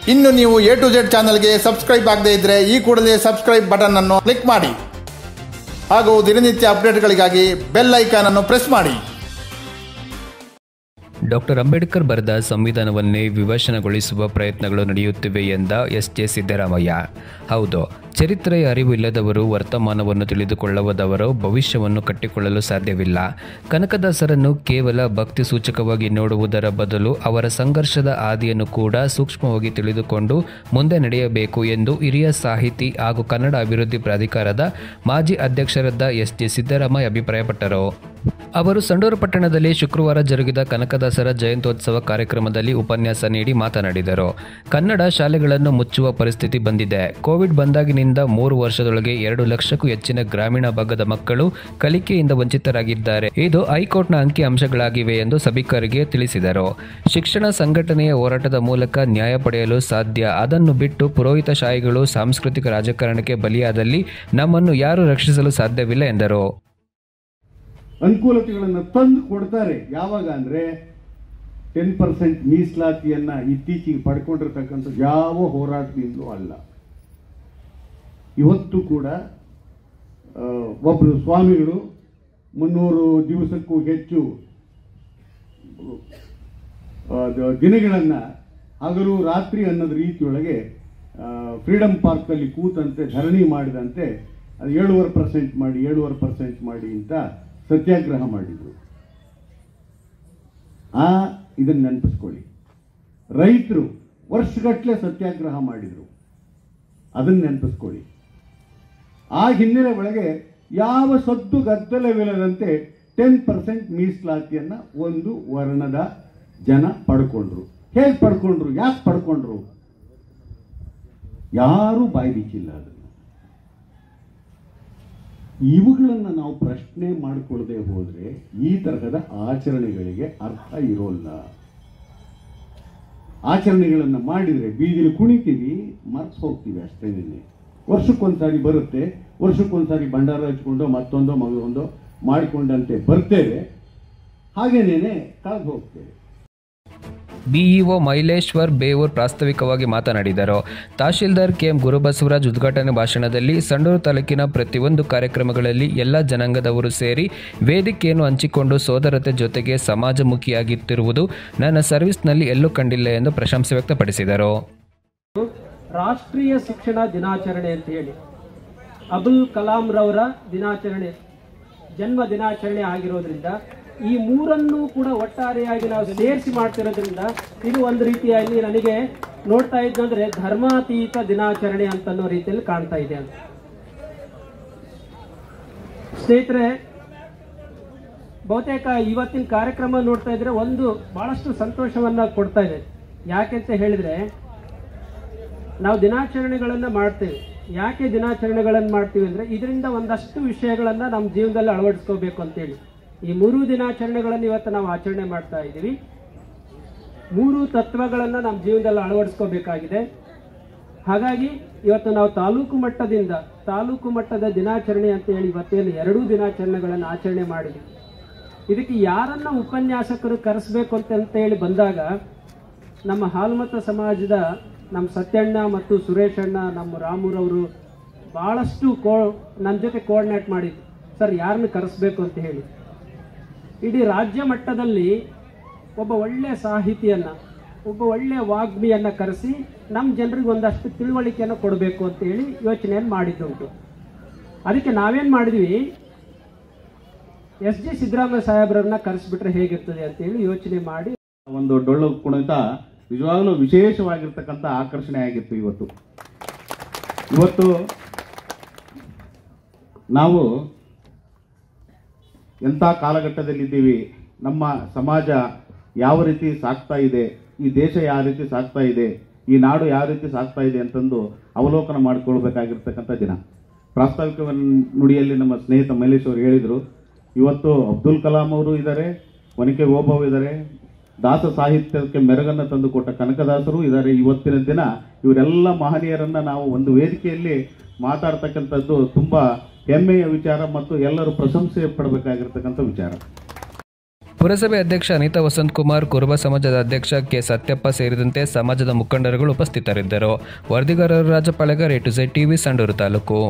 ಇನ್ನು ನೀವು A to Z ಚಾನಲ್ಗೆ ಸಬ್ಸ್ಕ್ರೈಬ್ ಆಗದೇ ಇದ್ದರೆ ಈ ಕೂಡಲೇ ಸಬ್ಸ್ಕ್ರೈಬ್ ಬಟನ್ ಅನ್ನು ಕ್ಲಿಕ್ ಮಾಡಿ ಹಾಗೂ ದಿನನಿತ್ಯ ಅಪ್ಡೇಟ್ಗಳಿಗಾಗಿ ಬೆಲ್ ಐಕಾನ್ ಅನ್ನು ಪ್ರೆಸ್ ಮಾಡಿ ಡಾಕ್ಟರ್ ಅಂಬೇಡ್ಕರ್ ಬರೆದ ಸಂವಿಧಾನವನ್ನೇ ವಿವಶನಗೊಳಿಸುವ ಪ್ರಯತ್ನಗಳು ನಡೆಯುತ್ತಿವೆ ಎಂದ ಎಸ್ ಜೆ ಸಿದ್ದರಾಮಯ್ಯ ಹೌದು ಚರಿತ್ರೆಯ ಅರಿವು ಇಲ್ಲದವರು ವರ್ತಮಾನವನ್ನು ತಿಳಿದುಕೊಳ್ಳದವರು ಭವಿಷ್ಯವನ್ನು ಕಟ್ಟಿಕೊಳ್ಳಲು ಸಾಧ್ಯವಿಲ್ಲ ಕನಕದಾಸರನ್ನು ಕೇವಲ ಭಕ್ತಿ ಸೂಚಕವಾಗಿ ನೋಡುವುದರ ಬದಲು ಅವರ ಸಂಘರ್ಷದ ಹಾದಿಯನ್ನು ಕೂಡ ಸೂಕ್ಷ್ಮವಾಗಿ ತಿಳಿದುಕೊಂಡು ಮುಂದೆ ನಡೆಯಬೇಕು ಎಂದು ಹಿರಿಯ ಸಾಹಿತಿ ಹಾಗೂ ಕನ್ನಡ ಅಭಿವೃದ್ಧಿ ಪ್ರಾಧಿಕಾರದ ಮಾಜಿ ಅಧ್ಯಕ್ಷರಾದ ಎಸ್ ಜೆ ಸಿದ್ದರಾಮಯ್ಯ ಅಭಿಪ್ರಾಯಪಟ್ಟರು ಅವರು ಸಂಡೂರು ಪಟ್ಟಣದಲ್ಲಿ ಶುಕ್ರವಾರ ಜರುಗಿದ ಕನಕದಾಸರ ಜಯಂತ್ಯೋತ್ಸವ ಕಾರ್ಯಕ್ರಮದಲ್ಲಿ ಉಪನ್ಯಾಸ ನೀಡಿ ಮಾತನಾಡಿದರು ಕನ್ನಡ ಶಾಲೆಗಳನ್ನು ಮುಚ್ಚುವ ಪರಿಸ್ಥಿತಿ ಬಂದಿದೆ ಕೋವಿಡ್ ಬಂದಾಗಿನಿಂದ ಮೂರು ವರ್ಷದೊಳಗೆ ಎರಡು ಲಕ್ಷಕ್ಕೂ ಹೆಚ್ಚಿನ ಗ್ರಾಮೀಣ ಭಾಗದ ಮಕ್ಕಳು ಕಲಿಕೆಯಿಂದ ವಂಚಿತರಾಗಿದ್ದಾರೆ ಇದು ಹೈಕೋರ್ಟ್ನ ಅಂಕಿ ಅಂಶಗಳಾಗಿವೆ ಎಂದು ಸಭಿಕರಿಗೆ ತಿಳಿಸಿದರು ಶಿಕ್ಷಣ ಸಂಘಟನೆಯ ಹೋರಾಟದ ಮೂಲಕ ನ್ಯಾಯ ಪಡೆಯಲು ಸಾಧ್ಯ ಅದನ್ನು ಬಿಟ್ಟು ಪುರೋಹಿತಶಾಹಿಗಳು ಸಾಂಸ್ಕೃತಿಕ ರಾಜಕಾರಣಕ್ಕೆ ಬಲಿಯಾದಲ್ಲಿ ನಮ್ಮನ್ನು ಯಾರು ರಕ್ಷಿಸಲು ಸಾಧ್ಯವಿಲ್ಲ ಎಂದರು ಅನುಕೂಲತೆಗಳನ್ನು ತಂದು ಕೊಡ್ತಾರೆ ಯಾವಾಗ ಅಂದ್ರೆ ಟೆನ್ ಪರ್ಸೆಂಟ್ ಮೀಸಲಾತಿಯನ್ನ ಇತ್ತೀಚೆಗೆ ಪಡ್ಕೊಂಡಿರ್ತಕ್ಕಂಥ ಯಾವ ಹೋರಾಟದಿಂದಲೂ ಅಲ್ಲ ಇವತ್ತು ಕೂಡ ಆ, ಒಬ್ರು ಸ್ವಾಮಿಗಳು ಮುನ್ನೂರು ದಿವಸಕ್ಕೂ ಹೆಚ್ಚು ಆ, ದ- ದಿನಗಳನ್ನ ಹಗಲು ರಾತ್ರಿ ಅನ್ನೋದು ರೀತಿಯೊಳಗೆ ಫ್ರೀಡಮ್ ಪಾರ್ಕಲ್ಲಿ ಕೂತಂತೆ ಧರಣಿ ಮಾಡಿದಂತೆ ಅದು ಏಳುವರೆ ಪರ್ಸೆಂಟ್ ಮಾಡಿ ಏಳುವರೆ ಪರ್ಸೆಂಟ್ ಮಾಡಿ ಅಂತ ಸತ್ಯಾಗ್ರಹ ಮಾಡಿದ್ರು ಆ ಇದನ್ನ ನೆನಪಿಸ್ಕೊಳ್ಳಿ ರೈತರು ವರ್ಷಗಟ್ಟಲೆ ಸತ್ಯಾಗ್ರಹ ಮಾಡಿದ್ರು ಅದನ್ನ ನೆನಪಿಸ್ಕೊಳ್ಳಿ ಆ ಹಿನ್ನೆಲೆ ಒಳಗೆ ಯಾವ ಸದ್ದು ಗದ್ದಲವಿಲ್ಲದಂತೆ ಟೆನ್ ಪರ್ಸೆಂಟ್ ಮೀಸಲಾತಿಯನ್ನ ಒಂದು ವರ್ಣದ ಜನ ಪಡ್ಕೊಂಡ್ರು ಹೇಗೆ ಪಡ್ಕೊಂಡ್ರು ಯಾಕೆ ಪಡ್ಕೊಂಡ್ರು ಯಾರೂ ಬಾಯಿ ಬಿಚ್ಚಿಲ್ಲ ಅದನ್ನು ಇವುಗಳನ್ನು ನಾವು ಪ್ರಶ್ನೆ ಮಾಡಿಕೊಳ್ಳದೆ ಹೋದ್ರೆ ಈ ತರಹದ ಆಚರಣೆಗಳಿಗೆ ಅರ್ಥ ಇರೋಲ್ಲ ಆಚರಣೆಗಳನ್ನು ಮಾಡಿದ್ರೆ ಬೀದಿಲಿ ಕುಣಿತೀವಿ ಮರ್ತು ಹೋಗ್ತೀವಿ ಅಷ್ಟೇನೆ ವರ್ಷಕ್ಕೊಂದ್ಸಾರಿ ಬರುತ್ತೆ ವರ್ಷಕ್ಕೊಂದ್ಸಾರಿ ಭಂಡಾರ ಹಚ್ಕೊಂಡು ಮತ್ತೊಂದೋ ಮಗದೊಂದೋ ಮಾಡಿಕೊಂಡಂತೆ ಬರ್ತೇವೆ ಹಾಗೇನೇನೆ ಕಳೆದು ಹೋಗ್ತೇವೆ ಬಿಇಒ ಮೈಲೇಶ್ವರ್ ಬೇವೂರ್ ಪ್ರಾಸ್ತಾವಿಕವಾಗಿ ಮಾತನಾಡಿದರು ತಹಶೀಲ್ದಾರ್ ಕೆಎಂ ಗುರುಬಸವರಾಜ್ ಉದ್ಘಾಟನೆ ಭಾಷಣದಲ್ಲಿ ಸಂಡೂರು ತಾಲೂಕಿನ ಪ್ರತಿಯೊಂದು ಕಾರ್ಯಕ್ರಮಗಳಲ್ಲಿ ಎಲ್ಲ ಜನಾಂಗದವರು ಸೇರಿ ವೇದಿಕೆಯನ್ನು ಹಂಚಿಕೊಂಡು ಸೋದರತೆ ಜೊತೆಗೆ ಸಮಾಜಮುಖಿಯಾಗುತ್ತಿರುವುದು ನನ್ನ ಸರ್ವಿಸ್ನಲ್ಲಿ ಎಲ್ಲೂ ಕಂಡಿಲ್ಲ ಎಂದು ಪ್ರಶಂಸೆ ವ್ಯಕ್ತಪಡಿಸಿದರು ರಾಷ್ಟ್ರೀಯ ಶಿಕ್ಷಣ ದಿನಾಚರಣೆ ಅಂತ ಹೇಳಿ ಅಬುಲ್ ಕಲಾಂ ರವರ ದಿನಾಚರಣೆ ಜನ್ಮ ದಿನಾಚರಣೆ ಆಗಿರೋದ್ರಿಂದ ಈ ಮೂರನ್ನು ಕೂಡ ಒಟ್ಟಾರೆಯಾಗಿ ನಾವು ಸೇರಿಸಿ ಮಾಡ್ತಿರೋದ್ರಿಂದ ಇದು ಒಂದು ರೀತಿಯಾಗಿ ನನಗೆ ನೋಡ್ತಾ ಇದ್ದಂದ್ರೆ ಧರ್ಮಾತೀತ ದಿನಾಚರಣೆ ಅಂತ ಅನ್ನೋ ರೀತಿಯಲ್ಲಿ ಕಾಣ್ತಾ ಇದೆ ಅಂತ ಸ್ನೇಹಿತರೆ ಬಹುತೇಕ ಇವತ್ತಿನ ಕಾರ್ಯಕ್ರಮ ನೋಡ್ತಾ ಇದ್ರೆ ಒಂದು ಬಹಳಷ್ಟು ಸಂತೋಷವನ್ನ ಕೊಡ್ತಾ ಇದೆ ಯಾಕೆಂತ ಹೇಳಿದ್ರೆ ನಾವು ದಿನಾಚರಣೆಗಳನ್ನ ಮಾಡ್ತೇವೆ ಯಾಕೆ ದಿನಾಚರಣೆಗಳನ್ನು ಮಾಡ್ತೀವಿ ಅಂದ್ರೆ ಇದರಿಂದ ಒಂದಷ್ಟು ವಿಷಯಗಳನ್ನ ನಮ್ಮ ಜೀವನದಲ್ಲಿ ಅಳವಡಿಸ್ಕೋಬೇಕು ಅಂತೇಳಿ ಈ ಮೂರು ದಿನಾಚರಣೆಗಳನ್ನು ಇವತ್ತು ನಾವು ಆಚರಣೆ ಮಾಡ್ತಾ ಇದ್ದೀವಿ ಮೂರು ತತ್ವಗಳನ್ನ ನಮ್ಮ ಜೀವನದಲ್ಲಿ ಅಳವಡಿಸ್ಕೋಬೇಕಾಗಿದೆ ಹಾಗಾಗಿ ಇವತ್ತು ನಾವು ತಾಲೂಕು ಮಟ್ಟದಿಂದ ತಾಲೂಕು ಮಟ್ಟದ ದಿನಾಚರಣೆ ಅಂತ ಹೇಳಿ ಇವತ್ತೇನು ಎರಡೂ ದಿನಾಚರಣೆಗಳನ್ನು ಆಚರಣೆ ಮಾಡಿದ್ವಿ ಇದಕ್ಕೆ ಯಾರನ್ನ ಉಪನ್ಯಾಸಕರು ಕರೆಸ್ಬೇಕು ಅಂತ ಅಂತ ಹೇಳಿ ಬಂದಾಗ ನಮ್ಮ ಹಾಲ್ಮತ ಸಮಾಜದ ನಮ್ಮ ಸತ್ಯಣ್ಣ ಮತ್ತು ಸುರೇಶ್ ಅಣ್ಣ ನಮ್ಮ ರಾಮುರವರು ಬಹಳಷ್ಟು ಕೋ ನನ್ನ ಜೊತೆ ಕೋಆರ್ಡಿನೇಟ್ ಮಾಡಿದ್ರು ಸರ್ ಯಾರನ್ನ ಕರೆಸ್ಬೇಕು ಅಂತ ಹೇಳಿ ಇಡೀ ರಾಜ್ಯ ಮಟ್ಟದಲ್ಲಿ ಒಬ್ಬ ಒಳ್ಳೆಯ ಸಾಹಿತಿಯನ್ನ ಒಬ್ಬ ಒಳ್ಳೆಯ ವಾಗ್ಮಿಯನ್ನ ಕರೆಸಿ ನಮ್ಮ ಜನರಿಗೆ ಒಂದಷ್ಟು ತಿಳುವಳಿಕೆಯನ್ನು ಕೊಡಬೇಕು ಅಂತ ಹೇಳಿ ಯೋಚನೆಯನ್ನು ಮಾಡಿದ್ದುಂಟು ಅದಕ್ಕೆ ನಾವೇನ್ ಮಾಡಿದ್ವಿ ಎಸ್ ಜಿ ಸಿದ್ದರಾಮಯ್ಯ ಸಾಹೇಬ್ರನ್ನ ಕರೆಸ್ಬಿಟ್ರೆ ಹೇಗಿರ್ತದೆ ಅಂತ ಹೇಳಿ ಯೋಚನೆ ಮಾಡಿ ಒಂದು ಡೊಳ್ಳು ಕುಣಿತ ನಿಜವಾಗ್ಲೂ ವಿಶೇಷವಾಗಿರ್ತಕ್ಕಂಥ ಆಕರ್ಷಣೆ ಆಗಿತ್ತು ಇವತ್ತು ಇವತ್ತು ನಾವು ಎಂಥ ಕಾಲಘಟ್ಟದಲ್ಲಿದ್ದೀವಿ ನಮ್ಮ ಸಮಾಜ ಯಾವ ರೀತಿ ಸಾಗ್ತಾ ಇದೆ ಈ ದೇಶ ಯಾವ ರೀತಿ ಸಾಗ್ತಾ ಇದೆ ಈ ನಾಡು ಯಾವ ರೀತಿ ಸಾಗ್ತಾ ಇದೆ ಅಂತಂದು ಅವಲೋಕನ ಮಾಡಿಕೊಳ್ಬೇಕಾಗಿರ್ತಕ್ಕಂಥ ದಿನ ಪ್ರಾಸ್ತಾವಿಕ ನುಡಿಯಲ್ಲಿ ನಮ್ಮ ಸ್ನೇಹಿತ ಮೈಲೇಶ್ ಅವರು ಹೇಳಿದರು ಇವತ್ತು ಅಬ್ದುಲ್ ಕಲಾಂ ಅವರು ಇದ್ದಾರೆ ಒನಕೆ ಓಬವ್ ಇದ್ದಾರೆ ದಾಸ ಸಾಹಿತ್ಯಕ್ಕೆ ಮೆರುಗನ್ನು ತಂದು ಕೊಟ್ಟ ಕನಕದಾಸರು ಇದ್ದಾರೆ ಇವತ್ತಿನ ದಿನ ಇವರೆಲ್ಲ ಮಹನೀಯರನ್ನ ನಾವು ಒಂದು ವೇದಿಕೆಯಲ್ಲಿ ಮಾತಾಡ್ತಕ್ಕಂಥದ್ದು ತುಂಬಾ ಹೆಮ್ಮೆಯ ವಿಚಾರ ಮತ್ತು ಎಲ್ಲರೂ ಪ್ರಶಂಸೆ ಪಡಬೇಕಾಗಿರ್ತಕ್ಕಂಥ ವಿಚಾರ ಪುರಸಭೆ ಅಧ್ಯಕ್ಷ ಅನಿತಾ ವಸಂತಕುಮಾರ್ ಕುರುಬ ಸಮಾಜದ ಅಧ್ಯಕ್ಷ ಕೆ ಸತ್ಯಪ್ಪ ಸೇರಿದಂತೆ ಸಮಾಜದ ಮುಖಂಡರುಗಳು ಉಪಸ್ಥಿತರಿದ್ದರು ವರದಿಗಾರರು Rajapalegar A to Z TV Sandur taluk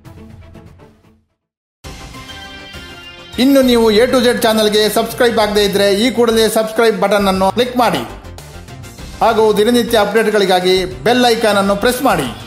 ಇನ್ನು ನೀವು ಎ ಟು ಜೆಡ್ ಚಾನಲ್ಗೆ ಸಬ್ಸ್ಕ್ರೈಬ್ ಆಗದೇ ಇದ್ರೆ ಈ ಕೂಡಲೇ ಸಬ್ಸ್ಕ್ರೈಬ್ ಬಟನ್ ಅನ್ನು ಕ್ಲಿಕ್ ಮಾಡಿ ಹಾಗೂ ದಿನನಿತ್ಯ ಅಪ್ಡೇಟ್ಗಳಿಗಾಗಿ ಬೆಲ್ ಐಕಾನ್ ಅನ್ನು ಪ್ರೆಸ್ ಮಾಡಿ